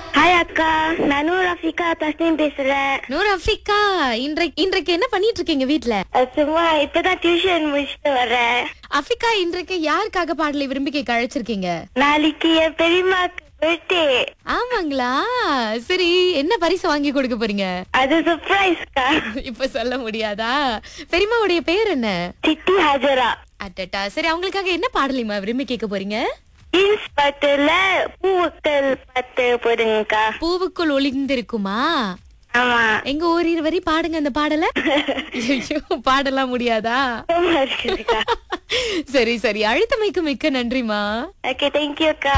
hi அக்கா நானும் ரஃபிகா தஸ்னீம் பேசுறேன் நூறு அஃபிகா இன்றைக்கு இன்றைக்கு என்ன பண்ணிட்டு இருக்கீங்க வீட்ல அஹ் சும்மா இப்பதான் டியூஷன் முடிச்சுட்டு வரேன் அஃபிகா இன்றைக்கு யாருக்காக பாடலை விரும்பி கேட்க அழைச்சிருக்கீங்க நாளைக்கு என் பெரியம்மாக்கு பர்த்டே ஆமாங்களா சரி என்ன பரிசு வாங்கி கொடுக்க போறீங்க அது சர்ப்ரைஸ்க்கா இப்ப சொல்ல முடியாதா பெரியம்மாவுடைய பேர் என்ன சித்தி ஹாஜரா அட்டட்டா சரி அவங்களுக்காக என்ன பாடலைமா விரும்பி கேட்க போறீங்க ஹில்ஸ் பாட்டுல பூக்கள் பாட்டு போடுங்கக்கா பூவுக்குள் ஒளிந்திருக்குமா ஆமா எங்க ஓரிரு வரி பாடுங்க அந்த பாடல ஐயோ பாடலாம் முடியாதா சும்மா இருக்குதுக்கா சரி சரி அழுத்தமைக்கு மிக்க நன்றிமா ஓகே தேங்க்யூ அக்கா